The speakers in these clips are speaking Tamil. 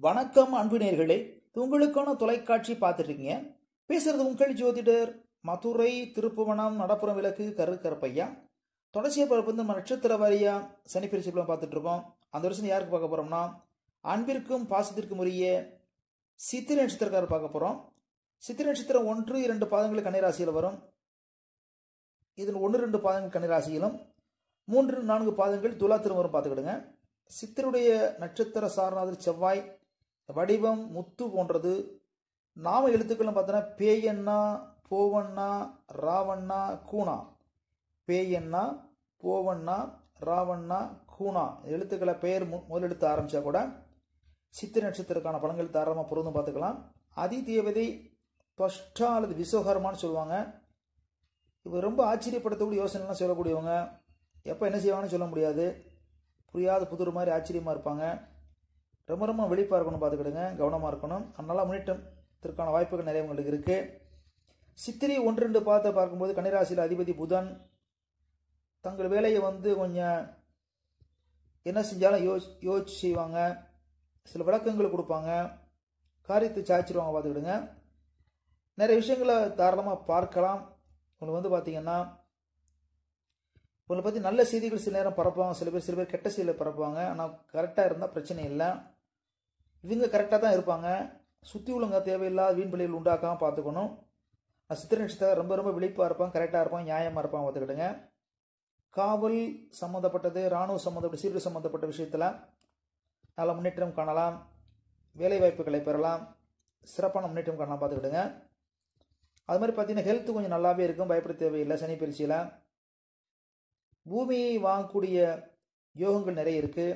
வணக்கம் அன்பினர்களே உங்களுக்கான தொலைக்காட்சி பார்த்துருக்கீங்க பேசுறது உங்கள் ஜோதிடர் மதுரை திருப்புவனம் நடப்புறம் விளக்கு கரு கருப்பையா தொடர்ச்சியாக பிறப்பு வந்து நம்ம நட்சத்திர வாரியா சனி பிரிச்சுலாம் பார்த்துட்டு இருக்கோம் அந்த வருஷம் யாருக்கு பார்க்க போறோம்னா அன்பிற்கும் பாசத்திற்கும் உரிய சித்திரை நட்சத்திரக்காரர் பார்க்க போறோம் சித்திரை நட்சத்திரம் ஒன்று இரண்டு பாதங்கள் கன்னிராசியில் வரும் இதில் ஒன்று ரெண்டு பாதங்கள் கன்னிராசியிலும் மூன்று நான்கு பாதங்கள் துலா திருவரும் பார்த்துக்கிடுங்க சித்தருடைய நட்சத்திர சாரநாதர் செவ்வாய் வடிவம் முத்து போன்றது நாம எழுத்துக்கள்னு பார்த்தோன்னா பேயண்ணா போவண்ணா ராவண்ணா கூணா பேயண்ணா போவண்ணா ராவண்ணா கூணா எழுத்துக்களை பெயர் மு- முதல் எழுத்து ஆரம்பிச்சா கூட சித்திரை நட்சத்திரக்கான பலன்கள் தாராளமாக பொருந்தும் பார்த்துக்கலாம் அதி தேவதை தொஷ்டா அல்லது விஸ்வகர்மான்னு சொல்லுவாங்க இவர் ரொம்ப ஆச்சரியப்படுத்தக்கூடிய யோசனைலாம் சொல்லக்கூடியவங்க எப்போ என்ன செய்வாங்கன்னு சொல்ல முடியாது புரியாத புதுர் மாதிரி ஆச்சரியமாக இருப்பாங்க ரொம்ப ரொம்ப வெளிப்பாக இருக்கணும் பார்த்துக்கிடுங்க கவனமாக இருக்கணும் அதனால முன்னேற்றத்திற்கான வாய்ப்புகள் நிறைய உங்களுக்கு இருக்குது சித்திரை ஒன்று ரெண்டு பார்த்து பார்க்கும்போது கன்னிராசியில் அதிபதி புதன் தங்கள் வேலையை வந்து கொஞ்சம் என்ன செஞ்சாலும் யோ யோசிச்சு செய்வாங்க சில விளக்கங்கள் கொடுப்பாங்க காரியத்தை சாய்ச்சிருவாங்க பார்த்துக்கிடுங்க நிறைய விஷயங்களை தாராளமாக பார்க்கலாம் உங்களுக்கு வந்து பார்த்தீங்கன்னா உங்களை பற்றி நல்ல செய்திகள் சில நேரம் பரப்புவாங்க சில பேர் சில பேர் கெட்ட செய்திகளை பரப்புவாங்க ஆனால் கரெக்டாக இருந்தால் பிரச்சனை இல்லை இவங்க கரெக்டாக தான் இருப்பாங்க சுற்றி உள்ளவங்க தேவையில்லாத வீண் பிள்ளைகள் உண்டாக்காமல் பார்த்துக்கணும் நான் சித்திரை நட்சத்திரம் ரொம்ப ரொம்ப விழிப்பாக இருப்பான் கரெக்டாக இருப்பான் நியாயமாக இருப்பான் பார்த்துக்கிடுங்க காவல் சம்மந்தப்பட்டது இராணுவ சம்மந்தப்பட்ட சீர்திருத்த சம்மந்தப்பட்ட விஷயத்தில் நல்ல முன்னேற்றம் காணலாம் வேலை வாய்ப்புகளை பெறலாம் சிறப்பான முன்னேற்றம் காணலாம் பார்த்துக்கிடுங்க அது மாதிரி பார்த்தீங்கன்னா ஹெல்த் கொஞ்சம் நல்லாவே இருக்கும் பயப்பட தேவையில்லை சனி பயிற்சியில் பூமியை வாங்கக்கூடிய யோகங்கள் நிறைய இருக்குது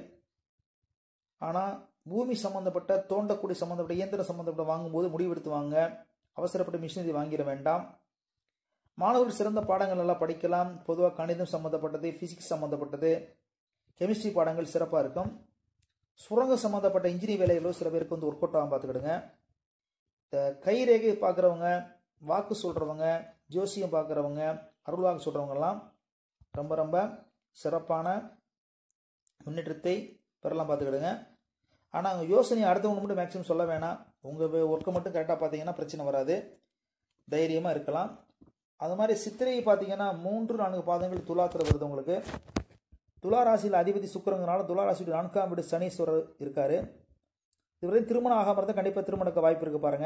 ஆனால் பூமி சம்மந்தப்பட்ட தோண்டக்கூடிய சம்மந்தப்பட்ட இயந்திரம் சம்மந்தப்பட்ட வாங்கும்போது முடிவெடுத்து வாங்க அவசரப்பட்ட மிஷினரி வாங்கிட வேண்டாம் மாணவர்கள் சிறந்த பாடங்கள் நல்லா படிக்கலாம் பொதுவாக கணிதம் சம்மந்தப்பட்டது ஃபிசிக்ஸ் சம்மந்தப்பட்டது கெமிஸ்ட்ரி பாடங்கள் சிறப்பாக இருக்கும் சுரங்க சம்மந்தப்பட்ட இன்ஜினியர் வேலைகளோ சில பேருக்கு வந்து ஒர்க் அவுட் ஆகும் பார்த்துக்கிடுங்க இந்த கைரேகை பார்க்குறவங்க வாக்கு சொல்கிறவங்க ஜோசியம் பார்க்குறவங்க அருள் வாக்கு சொல்கிறவங்கெல்லாம் ரொம்ப ரொம்ப சிறப்பான முன்னேற்றத்தை பெறலாம் பார்த்துக்கிடுங்க ஆனால் அவங்க யோசனை அடுத்தவங்க மட்டும் மேக்ஸிமம் சொல்ல வேணாம் உங்கள் ஒர்க்கை மட்டும் கரெக்டாக பார்த்தீங்கன்னா பிரச்சனை வராது தைரியமாக இருக்கலாம் அது மாதிரி சித்திரை பார்த்தீங்கன்னா மூன்று நான்கு பாதங்கள் துலாத்தில் வருது உங்களுக்கு துலா ராசியில் அதிபதி சுக்கிரங்கனால துலா ராசியுடைய நான்காம் வீடு சனீஸ்வரர் இருக்காரு இதுவரை திருமணம் ஆகாம இருந்தால் கண்டிப்பாக திருமணக்க வாய்ப்பு இருக்கு பாருங்க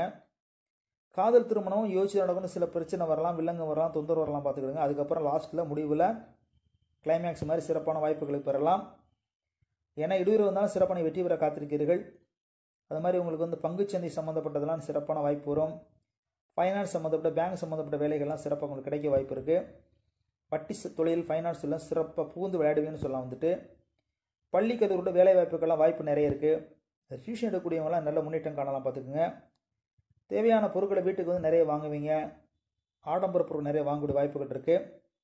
காதல் திருமணம் யோசிச்சு நடக்கணும் சில பிரச்சனை வரலாம் வில்லங்க வரலாம் தொந்தரவு வரலாம் பார்த்துக்கிடுங்க அதுக்கப்புறம் லாஸ்ட்டில் முடிவில் கிளைமேக்ஸ் மாதிரி சிறப்பான வாய்ப்புகளை பெறலாம் ஏன்னா இடையூறு வந்தாலும் சிறப்பான வெற்றி பெற காத்திருக்கிறீர்கள் அது மாதிரி உங்களுக்கு வந்து பங்குச்சந்தை சம்மந்தப்பட்டதெல்லாம் சிறப்பான வாய்ப்பு வரும் ஃபைனான்ஸ் சம்மந்தப்பட்ட பேங்க் சம்மந்தப்பட்ட வேலைகள்லாம் சிறப்பாக உங்களுக்கு கிடைக்க வாய்ப்பு இருக்குது வட்டி ச- தொழில் ஃபைனான்ஸ் எல்லாம் சிறப்பாக புகுந்து விளையாடுவீங்கன்னு சொல்லலாம் வந்துட்டு பள்ளி கதவுடைய வேலை வாய்ப்புக்கெல்லாம் வாய்ப்பு நிறைய இருக்குது டியூஷன் எடுக்கக்கூடியவங்களாம் நல்ல முன்னேற்றம் காணலாம் பார்த்துக்குங்க தேவையான பொருட்களை வீட்டுக்கு வந்து நிறைய வாங்குவீங்க ஆடம்பர பொருள் நிறைய வாங்கக்கூடிய வாய்ப்புகள் இருக்குது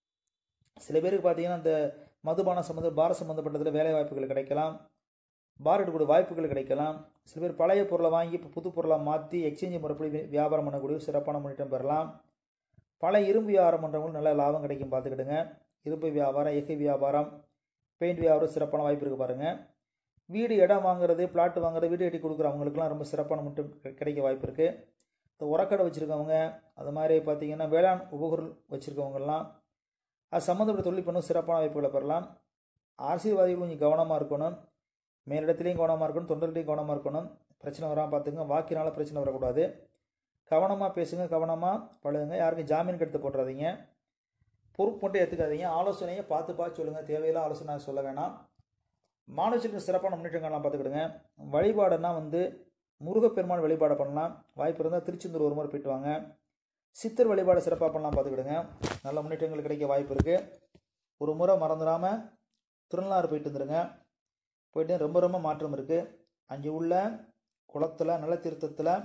சில பேருக்கு பார்த்தீங்கன்னா இந்த மதுபானம் சம்மந்த பார சம்மந்தப்பட்டதில் வேலை வாய்ப்புகள் கிடைக்கலாம் பார் எடுக்கக்கூடிய வாய்ப்புகள் கிடைக்கலாம் சில பேர் பழைய பொருளை வாங்கி இப்போ புது பொருளாக மாற்றி எக்ஸ்சேஞ்ச் முறைப்படி வி- வியாபாரம் பண்ணக்கூடிய சிறப்பான முன்னேற்றம் பெறலாம் பல இரும்பு வியாபாரம் பண்ணுறவங்களுக்கு நல்ல லாபம் கிடைக்கும் பார்த்துக்கிடுங்க இரும்பு வியாபாரம் எஃகு வியாபாரம் பெயிண்ட் வியாபாரம் சிறப்பான வாய்ப்பு இருக்குது பாருங்கள் வீடு இடம் வாங்குறது பிளாட் வாங்குறது வீடு கட்டி கொடுக்குறவங்களுக்குலாம் ரொம்ப சிறப்பான முன்னேற்றம் கி- கிடைக்க வாய்ப்பு இருக்குது இந்த உரக்கடை வச்சுருக்கவங்க அது மாதிரி பார்த்தீங்கன்னா வேளாண் உபகொருள் வச்சுருக்கவங்கலாம் அது சம்மந்தப்பட்ட தொழில் பண்ணும் சிறப்பான வாய்ப்புகளை பெறலாம் அரசியல்வாதிகள் கொஞ்சம் கவனமாக இருக்கணும் மேலிடத்துலையும் கவனமாக இருக்கணும் தொண்டர்களையும் கவனமாக இருக்கணும் பிரச்சனை வராமல் பார்த்துங்க வாக்கினால பிரச்சனை வரக்கூடாது கவனமாக பேசுங்க கவனமாக பழகுங்க யாருக்கும் ஜாமீன் கெடுத்து போட்டுறாதீங்க பொறுப்பு மட்டும் ஏற்றுக்காதீங்க ஆலோசனையை பார்த்து பார்த்து சொல்லுங்கள் தேவையில்ல ஆலோசனை சொல்ல வேணாம் மாணவர்களுக்கு சிறப்பான முன்னேற்றம் காணலாம் பார்த்துக்கிடுங்க வழிபாடுனா வந்து முருகப்பெருமான் வழிபாடு பண்ணலாம் வாய்ப்பு இருந்தால் திருச்செந்தூர் ஒரு முறை போயிட்டு வாங்க சித்தர் வழிபாடு சிறப்பாக பண்ணலாம் பார்த்துக்கிடுங்க நல்ல முன்னேற்றங்கள் கிடைக்க வாய்ப்பு இருக்குது ஒரு முறை மறந்துடாமல் திருநள்ளாறு போயிட்டு வந்துடுங்க போயிட்டு ரொம்ப ரொம்ப மாற்றம் இருக்குது அங்கே உள்ள குளத்தில் நல்ல தீர்த்தத்தில்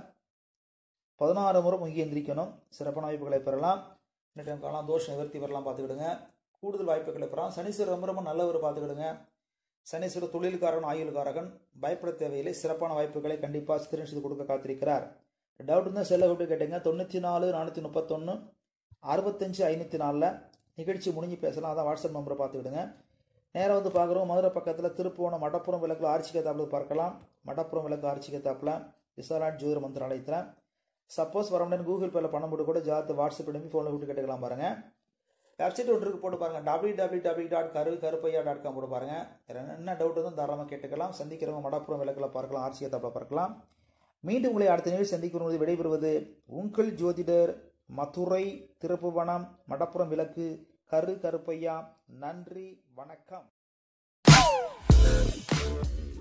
பதினாறு முறை முங்கி எந்திரிக்கணும் சிறப்பான வாய்ப்புகளை பெறலாம் முன்னேற்றம் காணலாம் தோஷம் நிவர்த்தி வரலாம் பார்த்துக்கிடுங்க கூடுதல் வாய்ப்புகளை பெறலாம் சனீஸ்வரர் ரொம்ப ரொம்ப நல்லவர் பார்த்துக்கிடுங்க சனீஸ்வரர் தொழில்காரன் ஆயுள்காரகன் பயப்பட தேவையில்லை சிறப்பான வாய்ப்புகளை கண்டிப்பாக சித்திரன் கொடுக்க காத்திருக்கிறார் டவுட் இருந்தால் செல்ல விட்டு கேட்டுங்க தொண்ணூற்றி நாலு நானூற்றி முப்பத்தொன்று அறுபத்தஞ்சு ஐநூற்றி நாலில் நிகழ்ச்சி முடிஞ்சு பேசலாம் அதான் வாட்ஸ்அப் நம்பரை பார்த்துக்கிடுங்க நேரம் வந்து பார்க்குறோம் மதுரை பக்கத்தில் திருப்புவனம் மடப்புறம் விளக்கில் ஆர்ச்சி கத்தாப்பில் பார்க்கலாம் மடப்புறம் விளக்கு ஆர்ச்சி கத்தாப்பில் விசாலாட் ஜோதிர மந்திராலயத்தில் சப்போஸ் வர முடியாது கூகுள் பேல பணம் போட்டு கூட ஜாத்து வாட்ஸ்அப் அனுப்பி ஃபோனில் விட்டு கேட்டுக்கலாம் பாருங்கள் வெப்சைட் ஒன்று இருக்கு போட்டு பாருங்கள் டபிள்யூ டபிள்யூ டபிள்யூ டாட் கரு கருப்பையா டாட் காம் போட்டு பாருங்கள் வேறு என்ன டவுட் வந்து தாராளமாக கேட்டுக்கலாம் சந்திக்கிறவங்க மடப்புறம் விளக்கில் பார்க்கலாம் ஆர்ச்சி கத்தாப்பில் பார்க்கலாம் மீண்டும் உங்களை அடுத்த நிகழ்ச்சி சந்திக்கும் விடைபெறுவது உங்கள் ஜோதிடர் மதுரை திருப்புவனம் மடப்புறம் விளக்கு கரு கருப்பையா நன்றி வணக்கம்